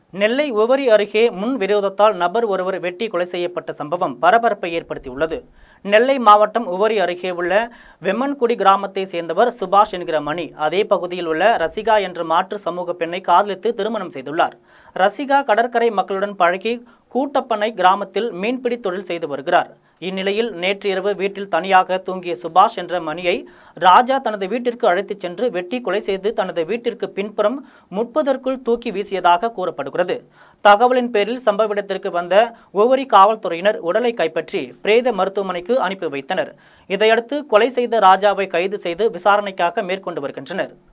நெல்லை உவரி அருகே முன் விரோதத்தால் நபர் ஒருவர் வெட்டி கொலை செய்யப்பட்ட சம்பவம் பரபரப்பை ஏற்படுத்தியுள்ளது நெல்லை மாவட்டம் உவரி அருகே உள்ள வெம்மன்குடி கிராமத்தை சேர்ந்தவர் சுபாஷ் என்கிற மணி அதே பகுதியில் உள்ள ரசிகா என்ற மாற்று சமூக பெண்ணை காதலித்து திருமணம் செய்துள்ளார் ரசிகா கடற்கரை மக்களுடன் பழகி கூட்டப்பனை கிராமத்தில் மீன்பிடி தொழில் செய்து வருகிறார் இந்நிலையில் நேற்று இரவு வீட்டில் தனியாக தூங்கிய சுபாஷ் என்ற மணியை ராஜா தனது வீட்டிற்கு அழைத்துச் சென்று வெட்டி கொலை செய்து தனது வீட்டிற்கு பின்புறம் முப்பதற்குள் தூக்கி வீசியதாக கூறப்படுகிறது தகவலின் பேரில் சம்பவ இடத்திற்கு வந்த ஒவ்வொரு காவல்துறையினர் உடலை கைப்பற்றி பிரேத மருத்துவமனைக்கு அனுப்பி வைத்தனர் இதையடுத்து கொலை செய்த ராஜாவை கைது செய்து விசாரணைக்காக மேற்கொண்டு வருகின்றனர்